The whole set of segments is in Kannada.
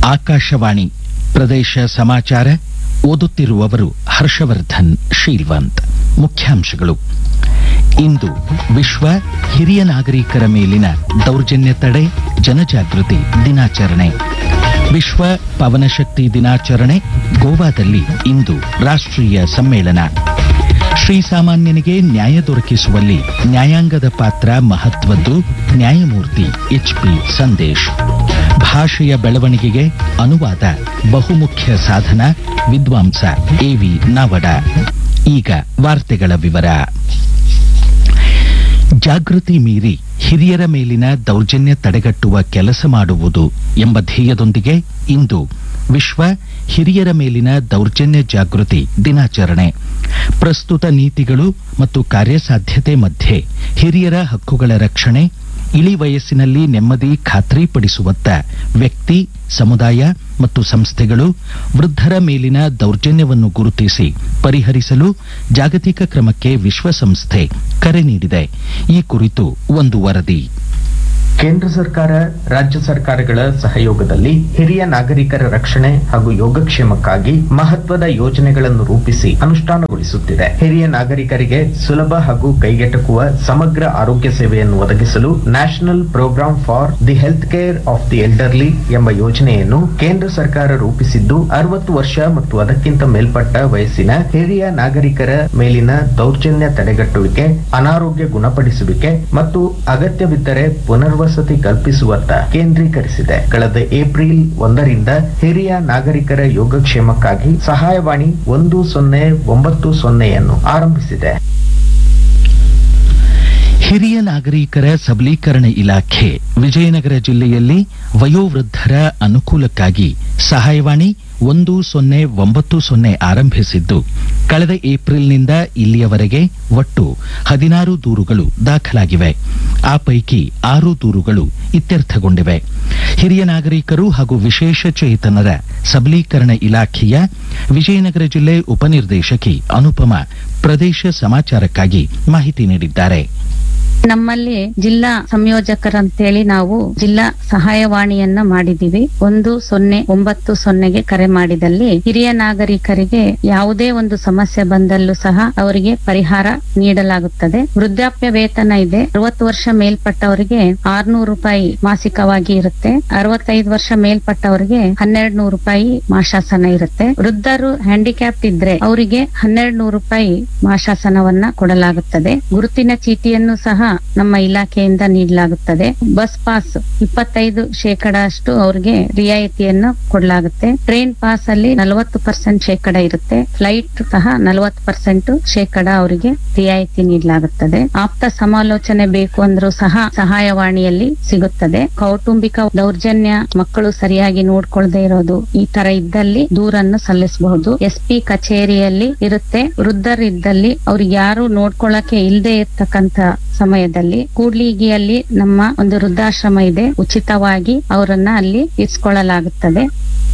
ಆಕಾಶವಾಣಿ ಪ್ರದೇಶ ಸಮಾಚಾರ ಓದುತ್ತಿರುವವರು ಹರ್ಷವರ್ಧನ್ ಶೀಲ್ವಂತ್ ಮುಖ್ಯಾಂಶಗಳು ಇಂದು ವಿಶ್ವ ಹಿರಿಯ ನಾಗರಿಕರ ಮೇಲಿನ ದೌರ್ಜನ್ಯ ತಡೆ ಜನಜಾಗೃತಿ ದಿನಾಚರಣೆ ವಿಶ್ವ ಪವನಶಕ್ತಿ ದಿನಾಚರಣೆ ಗೋವಾದಲ್ಲಿ ಇಂದು ರಾಷ್ಟ್ರೀಯ ಸಮ್ಮೇಳನ ಶ್ರೀಸಾಮಾನ್ಯನಿಗೆ ನ್ಯಾಯ ದೊರಕಿಸುವಲ್ಲಿ ನ್ಯಾಯಾಂಗದ ಪಾತ್ರ ಮಹತ್ವದ್ದು ನ್ಯಾಯಮೂರ್ತಿ ಎಚ್ಪಿ ಸಂದೇಶ್ ಭಾಷೆಯ ಬೆಳವಣಿಗೆಗೆ ಅನುವಾದ ಬಹುಮುಖ್ಯ ಸಾಧನ ವಿದ್ವಾಂಸ ಎವಿ ನಾವಡ ಈಗ ವಾರ್ತೆಗಳ ವಿವರ ಜಾಗೃತಿ ಮೀರಿ ಹಿರಿಯರ ಮೇಲಿನ ದೌರ್ಜನ್ಯ ತಡೆಗಟ್ಟುವ ಕೆಲಸ ಮಾಡುವುದು ಎಂಬ ಧ್ಯೇಯದೊಂದಿಗೆ ಇಂದು ವಿಶ್ವ ಹಿರಿಯರ ಮೇಲಿನ ದೌರ್ಜನ್ಯ ಜಾಗೃತಿ ದಿನಾಚರಣೆ ಪ್ರಸ್ತುತ ನೀತಿಗಳು ಮತ್ತು ಕಾರ್ಯಸಾಧ್ಯತೆ ಮಧ್ಯೆ ಹಿರಿಯರ ಹಕ್ಕುಗಳ ರಕ್ಷಣೆ ಇಳಿ ವಯಸ್ಸಿನಲ್ಲಿ ನೆಮ್ಮದಿ ಖಾತ್ರಿಪಡಿಸುವತ್ತ ವ್ಯಕ್ತಿ ಸಮುದಾಯ ಮತ್ತು ಸಂಸ್ಥೆಗಳು ವೃದ್ಧರ ಮೇಲಿನ ದೌರ್ಜನ್ಯವನ್ನು ಗುರುತಿಸಿ ಪರಿಹರಿಸಲು ಜಾಗತಿಕ ಕ್ರಮಕ್ಕೆ ವಿಶ್ವಸಂಸ್ಥೆ ಕರೆ ನೀಡಿದೆ ಈ ಕುರಿತು ಒಂದು ವರದಿ ಕೇಂದ್ರ ಸರ್ಕಾರ ರಾಜ್ಯ ಸರ್ಕಾರಗಳ ಸಹಯೋಗದಲ್ಲಿ ಹಿರಿಯ ನಾಗರಿಕರ ರಕ್ಷಣೆ ಹಾಗೂ ಯೋಗಕ್ಷೇಮಕ್ಕಾಗಿ ಮಹತ್ವದ ಯೋಜನೆಗಳನ್ನು ರೂಪಿಸಿ ಅನುಷ್ಠಾನಗೊಳಿಸುತ್ತಿದೆ ಹಿರಿಯ ನಾಗರಿಕರಿಗೆ ಸುಲಭ ಹಾಗೂ ಕೈಗೆಟಕುವ ಸಮಗ್ರ ಆರೋಗ್ಯ ಸೇವೆಯನ್ನು ಒದಗಿಸಲು national programme for the health care of the elderly ಎಂಬ ಯೋಜನೆಯನ್ನು ಕೇಂದ್ರ ಸರ್ಕಾರ ರೂಪಿಸಿದ್ದು ಅರವತ್ತು ವರ್ಷ ಮತ್ತು ಅದಕ್ಕಿಂತ ಮೇಲ್ಪಟ್ಟ ವಯಸ್ಸಿನ ಹಿರಿಯ ನಾಗರಿಕರ ಮೇಲಿನ ದೌರ್ಜನ್ಯ ತಡೆಗಟ್ಟುವಿಕೆ ಅನಾರೋಗ್ಯ ಗುಣಪಡಿಸುವಿಕೆ ಮತ್ತು ಅಗತ್ಯವಿದ್ದರೆ ಪುನರ್ವಸತಿ ಕಲ್ಪಿಸುವತ್ತ ಕೇಂದ್ರೀಕರಿಸಿದೆ ಕಳೆದ ಏಪ್ರಿಲ್ ಒಂದರಿಂದ ಹಿರಿಯ ನಾಗರಿಕರ ಯೋಗಕ್ಷೇಮಕ್ಕಾಗಿ ಸಹಾಯವಾಣಿ ಒಂದು ಸೊನ್ನೆ ಒಂಬತ್ತು ಸೊನ್ನೆಯನ್ನು ಆರಂಭಿಸಿದೆ ಹಿರಿಯ ನಾಗರಿಕರ ಸಬಲೀಕರಣ ಇಲಾಖೆ ವಿಜಯನಗರ ಜಿಲ್ಲೆಯಲ್ಲಿ ವಯೋವೃದ್ಧರ ಅನುಕೂಲಕ್ಕಾಗಿ ಸಹಾಯವಾಣಿ ಒಂದು ಸೊನ್ನೆ ಒಂಬತ್ತು ಸೊನ್ನೆ ಆರಂಭಿಸಿದ್ದು ಕಳೆದ ಏಪ್ರಿಲ್ನಿಂದ ಇಲ್ಲಿಯವರೆಗೆ ಒಟ್ಟು ಹದಿನಾರು ದೂರುಗಳು ದಾಖಲಾಗಿವೆ ಆ ಪೈಕಿ ಆರು ದೂರುಗಳು ಇತ್ಯರ್ಥಗೊಂಡಿವೆ ಹಿರಿಯ ನಾಗರಿಕರು ಹಾಗೂ ವಿಶೇಷ ಚೇತನರ ಸಬಲೀಕರಣ ಇಲಾಖೆಯ ವಿಜಯನಗರ ಜಿಲ್ಲೆ ಉಪನಿರ್ದೇಶಕಿ ಅನುಪಮ ಪ್ರದೇಶ ಸಮಾಚಾರಕ್ಕಾಗಿ ಮಾಹಿತಿ ನೀಡಿದ್ದಾರೆ ನಮ್ಮಲ್ಲಿ ಜಿಲ್ಲಾ ಸಂಯೋಜಕರಂತೇಳಿ ನಾವು ಜಿಲ್ಲಾ ಸಹಾಯವಾಣಿಯನ್ನ ಮಾಡಿದೀವಿ ಒಂದು ಸೊನ್ನೆ ಒಂಬತ್ತು ಸೊನ್ನೆಗೆ ಕರೆ ಮಾಡಿದಲ್ಲಿ ಹಿರಿಯ ನಾಗರಿಕರಿಗೆ ಯಾವುದೇ ಒಂದು ಸಮಸ್ಯೆ ಬಂದಲ್ಲೂ ಸಹ ಅವರಿಗೆ ಪರಿಹಾರ ನೀಡಲಾಗುತ್ತದೆ ವೃದ್ಧಾಪ್ಯ ವೇತನ ಇದೆ ಅರವತ್ತು ವರ್ಷ ಮೇಲ್ಪಟ್ಟವರಿಗೆ ಆರ್ನೂರು ರೂಪಾಯಿ ಮಾಸಿಕವಾಗಿ ಇರುತ್ತೆ ಅರವತ್ತೈದು ವರ್ಷ ಮೇಲ್ಪಟ್ಟವರಿಗೆ ಹನ್ನೆರಡು ನೂರು ರೂಪಾಯಿ ಮಾಶಾಸನ ಇರುತ್ತೆ ವೃದ್ಧರು ಹ್ಯಾಂಡಿಕ್ಯಾಪ್ಟ್ ಇದ್ರೆ ಅವರಿಗೆ ಹನ್ನೆರಡು ನೂರು ರೂಪಾಯಿ ಮಾಶಾಸನವನ್ನ ಕೊಡಲಾಗುತ್ತದೆ ಗುರುತಿನ ಚೀಟಿಯನ್ನು ಸಹ ನಮ್ಮ ಇಲಾಖೆಯಿಂದ ನೀಡಲಾಗುತ್ತದೆ ಬಸ್ ಪಾಸ್ ಇಪ್ಪತ್ತೈದು ಶೇಕಡ ಅಷ್ಟು ಅವರಿಗೆ ರಿಯಾಯಿತಿಯನ್ನು ಕೊಡಲಾಗುತ್ತೆ ಟ್ರೈನ್ ಪಾಸ್ ಅಲ್ಲಿ ನಲವತ್ತು ಪರ್ಸೆಂಟ್ ಶೇಕಡ ಇರುತ್ತೆ ಫ್ಲೈಟ್ ಸಹ ನಲವತ್ತು ಪರ್ಸೆಂಟ್ ಶೇಕಡ ಅವರಿಗೆ ರಿಯಾಯಿತಿ ನೀಡಲಾಗುತ್ತದೆ ಆಪ್ತ ಸಮಾಲೋಚನೆ ಬೇಕು ಅಂದ್ರೂ ಸಹ ಸಹಾಯವಾಣಿಯಲ್ಲಿ ಸಿಗುತ್ತದೆ ಕೌಟುಂಬಿಕ ದೌರ್ಜನ್ಯ ಮಕ್ಕಳು ಸರಿಯಾಗಿ ನೋಡ್ಕೊಳ್ದೇ ಇರೋದು ಈ ತರ ಇದ್ದಲ್ಲಿ ದೂರನ್ನು ಸಲ್ಲಿಸಬಹುದು ಎಸ್ ಪಿ ಕಚೇರಿಯಲ್ಲಿ ಇರುತ್ತೆ ವೃದ್ಧರಿದ್ದಲ್ಲಿ ಅವ್ರಿಗೆ ಯಾರು ನೋಡ್ಕೊಳ್ಳಕ್ಕೆ ಇಲ್ಲದೆ ಇರ್ತಕ್ಕಂತ ಸಮಯದಲ್ಲಿ ಕೂಡ್ಲಿಗಿಯಲ್ಲಿ ನಮ್ಮ ಒಂದು ವೃದ್ಧಾಶ್ರಮ ಇದೆ ಉಚಿತವಾಗಿ ಅವರನ್ನ ಅಲ್ಲಿ ಇರಿಸಿಕೊಳ್ಳಲಾಗುತ್ತದೆ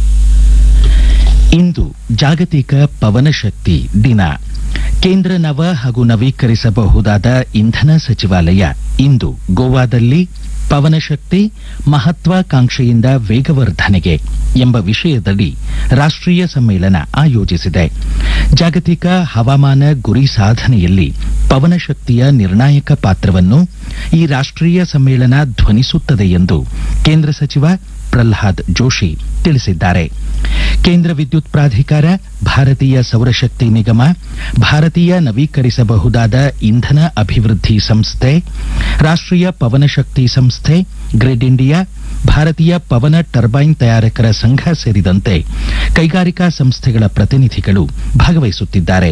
ಇಂದು ಜಾಗತಿಕ ಪವನಶಕ್ತಿ ದಿನ ಕೇಂದ್ರ ನವ ಹಾಗೂ ನವೀಕರಿಸಬಹುದಾದ ಇಂಧನ ಸಚಿವಾಲಯ ಇಂದು ಗೋವಾದಲ್ಲಿ ಪವನಶಕ್ತಿ ಮಹತ್ವಾಕಾಂಕ್ಷೆಯಿಂದ ವೇಗವರ್ಧನೆಗೆ ಎಂಬ ವಿಷಯದಡಿ ರಾಷ್ಟ್ರೀಯ ಸಮ್ಮೇಳನ ಆಯೋಜಿಸಿದೆ ಜಾಗತಿಕ ಹವಾಮಾನ ಗುರಿ ಸಾಧನೆಯಲ್ಲಿ ಪವನಶಕ್ತಿಯ ನಿರ್ಣಾಯಕ ಪಾತ್ರವನ್ನು ಈ ರಾಷ್ಟ್ರೀಯ ಸಮ್ಮೇಳನ ಧ್ವನಿಸುತ್ತದೆ ಎಂದು ಕೇಂದ್ರ ಸಚಿವ ಪ್ರಲ್ಹಾದ್ ಜೋಶಿ ತಿಳಿಸಿದ್ದಾರೆ ಕೇಂದ್ರ ವಿದ್ಯುತ್ ಪ್ರಾಧಿಕಾರ ಭಾರತೀಯ ಸೌರಶಕ್ತಿ ನಿಗಮ ಭಾರತೀಯ ನವೀಕರಿಸಬಹುದಾದ ಇಂಧನ ಅಭಿವೃದ್ಧಿ ಸಂಸ್ಥೆ ರಾಷ್ಟ್ರೀಯ ಪವನಶಕ್ತಿ ಸಂಸ್ಥೆ ಗ್ರಿಡ್ ಇಂಡಿಯಾ ಭಾರತೀಯ ಪವನ ಟರ್ಬೈನ್ ತಯಾರಕರ ಸಂಘ ಸೇರಿದಂತೆ ಕೈಗಾರಿಕಾ ಸಂಸ್ಥೆಗಳ ಪ್ರತಿನಿಧಿಗಳು ಭಾಗವಹಿಸುತ್ತಿದ್ದಾರೆ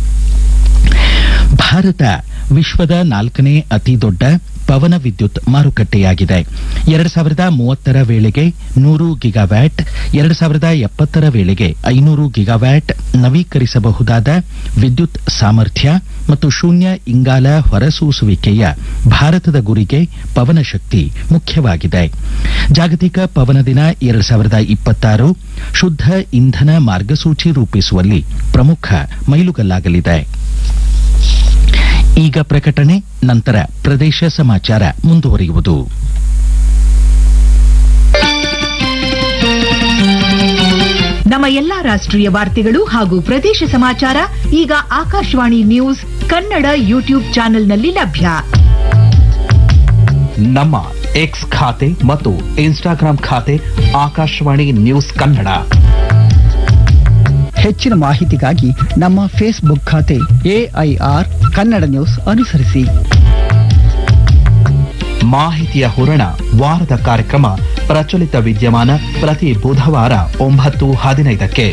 ಭಾರತ ವಿಶ್ವದ ನಾಲ್ಕನೇ ಅತಿ ದೊಡ್ಡ ಪವನ ವಿದ್ಯುತ್ ಮಾರುಕಟ್ಟೆಯಾಗಿದೆ ಎರಡು ಸಾವಿರದ ಮೂವತ್ತರ ವೇಳೆಗೆ ನೂರು ಗಿಗಾವ್ಯಾಟ್ ಎರಡು ಸಾವಿರದ ಎಪ್ಪತ್ತರ ವೇಳೆಗೆ ಐನೂರು ಗಿಗಾವ್ಯಾಟ್ ನವೀಕರಿಸಬಹುದಾದ ವಿದ್ಯುತ್ ಸಾಮರ್ಥ್ಯ ಮತ್ತು ಶೂನ್ಯ ಇಂಗಾಲ ಹೊರಸೂಸುವಿಕೆಯ ಭಾರತದ ಗುರಿಗೆ ಪವನಶಕ್ತಿ ಮುಖ್ಯವಾಗಿದೆ ಜಾಗತಿಕ ಪವನ ದಿನ ಎರಡು ಸಾವಿರದ ಇಪ್ಪತ್ತಾರು ಶುದ್ಧ ಇಂಧನ ಮಾರ್ಗಸೂಚಿ ರೂಪಿಸುವಲ್ಲಿ ಪ್ರಮುಖ ಮೈಲುಗಲ್ಲಾಗಲಿದೆ ಈಗ ಪ್ರಕಟಣೆ ನಂತರ ಪ್ರದೇಶ ಸಮಾಚಾರ ಮುಂದುವರಿಯುವುದು ನಮ್ಮ ಎಲ್ಲಾ ರಾಷ್ಟ್ರೀಯ ವಾರ್ತೆಗಳು ಹಾಗೂ ಪ್ರದೇಶ ಸಮಾಚಾರ ಈಗ ಆಕಾಶವಾಣಿ ನ್ಯೂಸ್ ಕನ್ನಡ ಯೂಟ್ಯೂಬ್ ಚಾನೆಲ್ನಲ್ಲಿ ಲಭ್ಯ ನಮ್ಮ ಎಕ್ಸ್ ಖಾತೆ ಮತ್ತು ಇನ್ಸ್ಟಾಗ್ರಾಂ ಖಾತೆ ಆಕಾಶವಾಣಿ ನ್ಯೂಸ್ ಕನ್ನಡ ಹೆಚ್ಚಿನ ಮಾಹಿತಿಗಾಗಿ ನಮ್ಮ ಫೇಸ್ಬುಕ್ ಖಾತೆ ಎಐಆರ್ ಕನ್ನಡ ನ್ಯೂಸ್ ಅನುಸರಿಸಿ ಮಾಹಿತಿಯ ಹೂರಣ ವಾರದ ಕಾರ್ಯಕ್ರಮ ಪ್ರಚಲಿತ ವಿದ್ಯಮಾನ ಪ್ರತಿ ಬುಧವಾರ ಒಂಬತ್ತು ಹದಿನೈದಕ್ಕೆ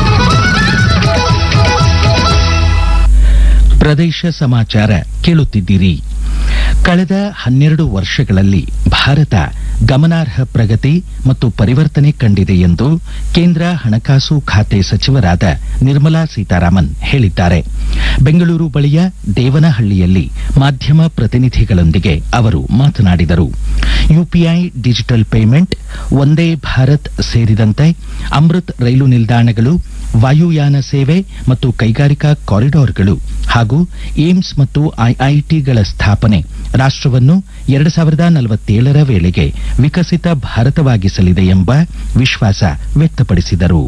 ಪ್ರದೇಶ ಸಮಾಚಾರ ಕೇಳುತ್ತಿದ್ದೀರಿ ಕಳೆದ ಹನ್ನೆರಡು ವರ್ಷಗಳಲ್ಲಿ ಭಾರತ ಗಮನಾರ್ಹ ಪ್ರಗತಿ ಮತ್ತು ಪರಿವರ್ತನೆ ಕಂಡಿದೆ ಎಂದು ಕೇಂದ್ರ ಹಣಕಾಸು ಖಾತೆ ಸಚಿವರಾದ ನಿರ್ಮಲಾ ಸೀತಾರಾಮನ್ ಹೇಳಿದ್ದಾರೆ ಬೆಂಗಳೂರು ಬಳಿಯ ದೇವನಹಳ್ಳಿಯಲ್ಲಿ ಮಾಧ್ಯಮ ಪ್ರತಿನಿಧಿಗಳೊಂದಿಗೆ ಅವರು ಮಾತನಾಡಿದರು ಯುಪಿಐ ಡಿಜಿಟಲ್ ಪೇಮೆಂಟ್ ಒಂದೇ ಭಾರತ್ ಸೇರಿದಂತೆ ಅಮೃತ್ ರೈಲು ನಿಲ್ದಾಣಗಳು ವಾಯುಯಾನ ಸೇವೆ ಮತ್ತು ಕೈಗಾರಿಕಾ ಕಾರಿಡಾರ್ಗಳು ಹಾಗೂ ಏಮ್ಸ್ ಮತ್ತು ಐಐಟಿಗಳ ಸ್ಥಾಪನೆ ರಾಷ್ಟ್ರವನ್ನು ಎರಡು ಸಾವಿರದ ನಲವತ್ತೇಳರ ವೇಳೆಗೆ ವಿಕಸಿತ ಭಾರತವಾಗಿಸಲಿದೆ ಎಂಬ ವಿಶ್ವಾಸ ವ್ಯಕ್ತಪಡಿಸಿದರು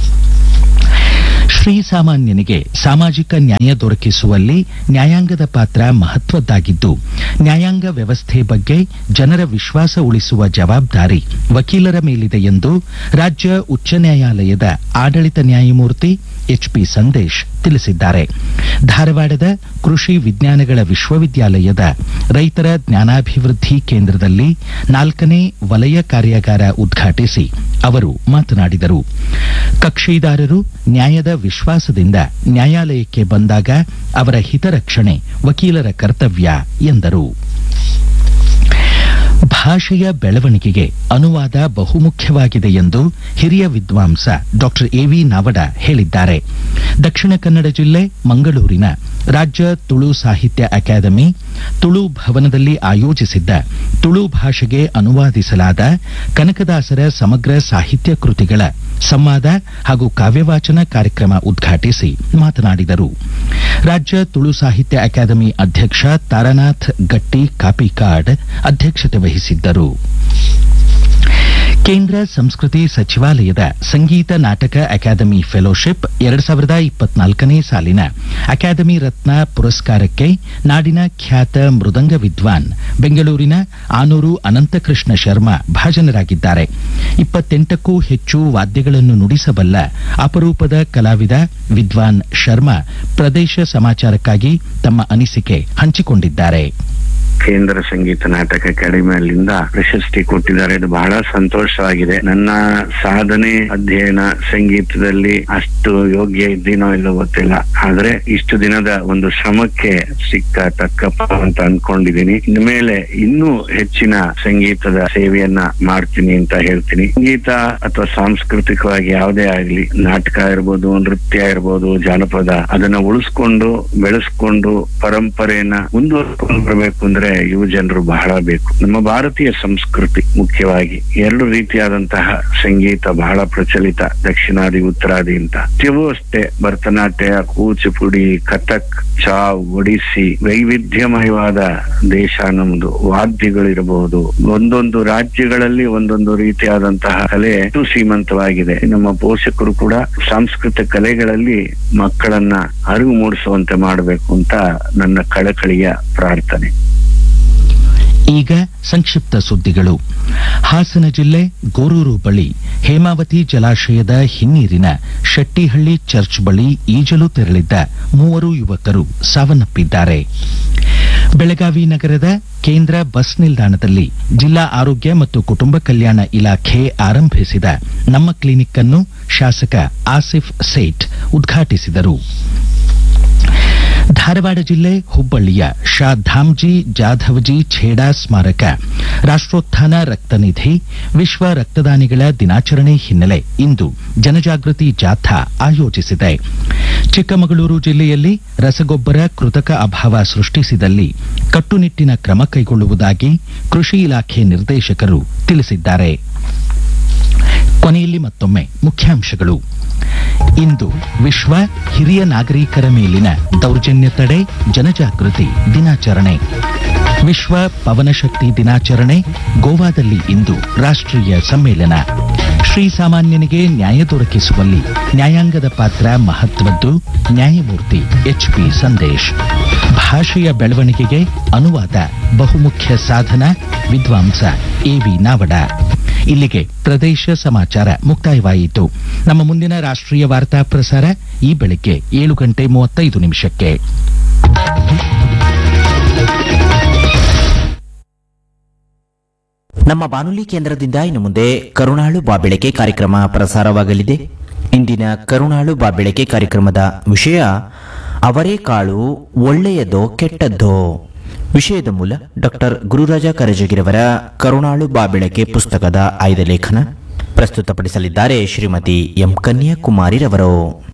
ಶ್ರೀಸಾಮಾನ್ಯನಿಗೆ ಸಾಮಾಜಿಕ ನ್ಯಾಯ ದೊರಕಿಸುವಲ್ಲಿ ನ್ಯಾಯಾಂಗದ ಪಾತ್ರ ಮಹತ್ವದ್ದಾಗಿದ್ದು ನ್ಯಾಯಾಂಗ ವ್ಯವಸ್ಥೆ ಬಗ್ಗೆ ಜನರ ವಿಶ್ವಾಸ ಉಳಿಸುವ ಜವಾಬ್ದಾರಿ ವಕೀಲರ ಮೇಲಿದೆ ಎಂದು ರಾಜ್ಯ ಉಚ್ಚ ನ್ಯಾಯಾಲಯದ ಆಡಳಿತ ನ್ಯಾಯಮೂರ್ತಿ ಎಚ್ಪಿ ಸಂದೇಶ್ ತಿಳಿಸಿದ್ದಾರೆ ಧಾರವಾಡದ ಕೃಷಿ ವಿಜ್ಞಾನಗಳ ವಿಶ್ವವಿದ್ಯಾಲಯದ ರೈತರ ಜ್ಞಾನಾಭಿವೃದ್ಧಿ ಕೇಂದ್ರದಲ್ಲಿ ನಾಲ್ಕನೇ ವಲಯ ಕಾರ್ಯಾಗಾರ ಉದ್ಘಾಟಿಸಿ ಅವರು ಮಾತನಾಡಿದರು ಕಕ್ಷಿದಾರರು ನ್ಯಾಯದ ವಿಶ್ವಾಸದಿಂದ ನ್ಯಾಯಾಲಯಕ್ಕೆ ಬಂದಾಗ ಅವರ ಹಿತರಕ್ಷಣೆ ವಕೀಲರ ಕರ್ತವ್ಯ ಎಂದರು ಭಾಷೆಯ ಬೆಳವಣಿಗೆಗೆ ಅನುವಾದ ಬಹುಮುಖ್ಯವಾಗಿದೆ ಎಂದು ಹಿರಿಯ ವಿದ್ವಾಂಸ ಡಾಕ್ಟರ್ ಎವಿ ನಾವಡ ಹೇಳಿದ್ದಾರೆ ದಕ್ಷಿಣ ಕನ್ನಡ ಜಿಲ್ಲೆ ಮಂಗಳೂರಿನ ರಾಜ್ಯ ತುಳು ಸಾಹಿತ್ಯ ಅಕಾಡೆಮಿ ತುಳು ಭವನದಲ್ಲಿ ಆಯೋಜಿಸಿದ್ದ ತುಳು ಭಾಷೆಗೆ ಅನುವಾದಿಸಲಾದ ಕನಕದಾಸರ ಸಮಗ್ರ ಸಾಹಿತ್ಯ ಕೃತಿಗಳ ಸಂವಾದ ಹಾಗೂ ಕಾವ್ಯವಾಚನ ಕಾರ್ಯಕ್ರಮ ಉದ್ಘಾಟಿಸಿ ಮಾತನಾಡಿದರು ರಾಜ್ಯ ತುಳು ಸಾಹಿತ್ಯ ಅಕಾಡೆಮಿ ಅಧ್ಯಕ್ಷ ತಾರಾನಾಥ್ ಗಟ್ಟಿ ಕಾಪಿಕಾಡ್ ಅಧ್ಯಕ್ಷತೆ ವಹಿಸಿದ್ದರು ಕೇಂದ್ರ ಸಂಸ್ಕೃತಿ ಸಚಿವಾಲಯದ ಸಂಗೀತ ನಾಟಕ ಅಕಾಡೆಮಿ ಫೆಲೋಶಿಪ್ ಎರಡ್ ಸಾವಿರದ ಇಪ್ಪತ್ನಾಲ್ಕನೇ ಸಾಲಿನ ಅಕಾಡೆಮಿ ರತ್ನ ಪುರಸ್ಕಾರಕ್ಕೆ ನಾಡಿನ ಖ್ಯಾತ ಮೃದಂಗ ವಿದ್ವಾನ್ ಬೆಂಗಳೂರಿನ ಆನೂರು ಅನಂತಕೃಷ್ಣ ಶರ್ಮಾ ಭಾಜನರಾಗಿದ್ದಾರೆ ಇಪ್ಪತ್ತೆಂಟಕ್ಕೂ ಹೆಚ್ಚು ವಾದ್ಯಗಳನ್ನು ನುಡಿಸಬಲ್ಲ ಅಪರೂಪದ ಕಲಾವಿದ ವಿದ್ವಾನ್ ಶರ್ಮಾ ಪ್ರದೇಶ ಸಮಾಚಾರಕ್ಕಾಗಿ ತಮ್ಮ ಅನಿಸಿಕೆ ಹಂಚಿಕೊಂಡಿದ್ದಾರೆ ಕೇಂದ್ರ ಸಂಗೀತ ನಾಟಕ ಅಕಾಡೆಮಿಯಲ್ಲಿಂದ ಪ್ರಶಸ್ತಿ ಕೊಟ್ಟಿದ್ದಾರೆ ಇದು ಬಹಳ ಸಂತೋಷವಾಗಿದೆ ನನ್ನ ಸಾಧನೆ ಅಧ್ಯಯನ ಸಂಗೀತದಲ್ಲಿ ಅಷ್ಟು ಯೋಗ್ಯ ಇದ್ದೀನೋ ಇಲ್ಲೋ ಗೊತ್ತಿಲ್ಲ ಆದ್ರೆ ಇಷ್ಟು ದಿನದ ಒಂದು ಶ್ರಮಕ್ಕೆ ಸಿಕ್ಕ ತಕ್ಕಪ್ಪ ಅಂತ ಅನ್ಕೊಂಡಿದ್ದೀನಿ ಇನ್ಮೇಲೆ ಇನ್ನೂ ಹೆಚ್ಚಿನ ಸಂಗೀತದ ಸೇವೆಯನ್ನ ಮಾಡ್ತೀನಿ ಅಂತ ಹೇಳ್ತೀನಿ ಸಂಗೀತ ಅಥವಾ ಸಾಂಸ್ಕೃತಿಕವಾಗಿ ಯಾವುದೇ ಆಗ್ಲಿ ನಾಟಕ ಇರ್ಬೋದು ನೃತ್ಯ ಇರ್ಬೋದು ಜಾನಪದ ಅದನ್ನ ಉಳಿಸ್ಕೊಂಡು ಬೆಳೆಸ್ಕೊಂಡು ಪರಂಪರೆಯನ್ನ ಮುಂದುವರ್ಕೊಂಡು ಬರಬೇಕು ಅಂದ್ರೆ ಯುವ ಜನರು ಬಹಳ ಬೇಕು ನಮ್ಮ ಭಾರತೀಯ ಸಂಸ್ಕೃತಿ ಮುಖ್ಯವಾಗಿ ಎರಡು ರೀತಿಯಾದಂತಹ ಸಂಗೀತ ಬಹಳ ಪ್ರಚಲಿತ ದಕ್ಷಿಣಾದಿ ಉತ್ತರಾದಿ ಅಂತ ನೃತ್ಯವೂ ಅಷ್ಟೇ ಭರತನಾಟ್ಯ ಕೂಚಿಪುಡಿ ಕಥಕ್ ಚಾವ್ ಒಡಿಸ್ಸಿ ವೈವಿಧ್ಯಮಯವಾದ ದೇಶ ನಮ್ದು ವಾದ್ಯಗಳಿರಬಹುದು ಒಂದೊಂದು ರಾಜ್ಯಗಳಲ್ಲಿ ಒಂದೊಂದು ರೀತಿಯಾದಂತಹ ಕಲೆ ಅಷ್ಟು ಶ್ರೀಮಂತವಾಗಿದೆ ನಮ್ಮ ಪೋಷಕರು ಕೂಡ ಸಾಂಸ್ಕೃತಿಕ ಕಲೆಗಳಲ್ಲಿ ಮಕ್ಕಳನ್ನ ಅರಿವು ಮೂಡಿಸುವಂತೆ ಮಾಡಬೇಕು ಅಂತ ನನ್ನ ಕಳಕಳಿಯ ಪ್ರಾರ್ಥನೆ ಈಗ ಸಂಕ್ಷಿಪ್ತ ಸುದ್ದಿಗಳು ಹಾಸನ ಜಿಲ್ಲೆ ಗೋರೂರು ಬಳಿ ಹೇಮಾವತಿ ಜಲಾಶಯದ ಹಿನ್ನೀರಿನ ಶೆಟ್ಟಿಹಳ್ಳಿ ಚರ್ಚ್ ಬಳಿ ಈಜಲು ತೆರಳಿದ್ದ ಮೂವರು ಯುವಕರು ಸಾವನ್ನಪ್ಪಿದ್ದಾರೆ ಬೆಳಗಾವಿ ನಗರದ ಕೇಂದ್ರ ಬಸ್ ನಿಲ್ದಾಣದಲ್ಲಿ ಜಿಲ್ಲಾ ಆರೋಗ್ಯ ಮತ್ತು ಕುಟುಂಬ ಕಲ್ಯಾಣ ಇಲಾಖೆ ಆರಂಭಿಸಿದ ನಮ್ಮ ಕ್ಲಿನಿಕ್ ಅನ್ನು ಶಾಸಕ ಆಸಿಫ್ ಸೇಠ್ ಉದ್ಘಾಟಿಸಿದರು ಧಾರವಾಡ ಜಿಲ್ಲೆ ಹುಬ್ಬಳ್ಳಿಯ ಶಾ ಧಾಮ್ಜಿ ಜಾಧವ್ಜಿ ಛೇಡಾ ಸ್ಮಾರಕ ರಾಷ್ಟ್ರೋತ್ಥಾನ ರಕ್ತನಿಧಿ ವಿಶ್ವ ರಕ್ತದಾನಿಗಳ ದಿನಾಚರಣೆ ಹಿನ್ನೆಲೆ ಇಂದು ಜನಜಾಗೃತಿ ಜಾಥಾ ಆಯೋಜಿಸಿದೆ ಚಿಕ್ಕಮಗಳೂರು ಜಿಲ್ಲೆಯಲ್ಲಿ ರಸಗೊಬ್ಬರ ಕೃತಕ ಅಭಾವ ಸೃಷ್ಟಿಸಿದಲ್ಲಿ ಕಟ್ಟುನಿಟ್ಟಿನ ಕ್ರಮ ಕೈಗೊಳ್ಳುವುದಾಗಿ ಕೃಷಿ ಇಲಾಖೆ ನಿರ್ದೇಶಕರು ತಿಳಿಸಿದ್ದಾರೆ ಕೊನೆಯಲ್ಲಿ ಮತ್ತೊಮ್ಮೆ ಮುಖ್ಯಾಂಶಗಳು ಇಂದು ವಿಶ್ವ ಹಿರಿಯ ನಾಗರಿಕರ ಮೇಲಿನ ದೌರ್ಜನ್ಯ ತಡೆ ಜನಜಾಗೃತಿ ದಿನಾಚರಣೆ ವಿಶ್ವ ಪವನಶಕ್ತಿ ದಿನಾಚರಣೆ ಗೋವಾದಲ್ಲಿ ಇಂದು ರಾಷ್ಟ್ರೀಯ ಸಮ್ಮೇಳನ ಶ್ರೀಸಾಮಾನ್ಯನಿಗೆ ನ್ಯಾಯ ದೊರಕಿಸುವಲ್ಲಿ ನ್ಯಾಯಾಂಗದ ಪಾತ್ರ ಮಹತ್ವದ್ದು ನ್ಯಾಯಮೂರ್ತಿ ಎಚ್ ಪಿ ಸಂದೇಶ್ ಭಾಷೆಯ ಬೆಳವಣಿಗೆಗೆ ಅನುವಾದ ಬಹುಮುಖ್ಯ ಸಾಧನ ವಿದ್ವಾಂಸ ಎವಿ ನಾವಡ ಇಲ್ಲಿಗೆ ಪ್ರದೇಶ ಸಮಾಚಾರ ಮುಕ್ತಾಯವಾಯಿತು ನಮ್ಮ ಮುಂದಿನ ರಾಷ್ಟ್ರೀಯ ವಾರ್ತಾ ಪ್ರಸಾರ ಈ ಬೆಳಿಗ್ಗೆ ಏಳು ಗಂಟೆ ಮೂವತ್ತೈದು ನಿಮಿಷಕ್ಕೆ ನಮ್ಮ ಬಾನುಲಿ ಕೇಂದ್ರದಿಂದ ಇನ್ನು ಮುಂದೆ ಕರುಣಾಳು ಬಾಬೆಳಕೆ ಕಾರ್ಯಕ್ರಮ ಪ್ರಸಾರವಾಗಲಿದೆ ಇಂದಿನ ಕರುಣಾಳು ಬಾಬೆಳಕೆ ಕಾರ್ಯಕ್ರಮದ ವಿಷಯ ಅವರೇಕಾಳು ಒಳ್ಳೆಯದೋ ಕೆಟ್ಟದ್ದೋ ವಿಷಯದ ಮೂಲ ಡಾಕ್ಟರ್ ಗುರುರಾಜ ಕರಜಗಿರವರ ಕರುಣಾಳು ಬಾಬೆಳಕೆ ಪುಸ್ತಕದ ಆಯ್ದ ಲೇಖನ ಪ್ರಸ್ತುತಪಡಿಸಲಿದ್ದಾರೆ ಶ್ರೀಮತಿ ಎಂ ಕನ್ಯಾಕುಮಾರಿರವರು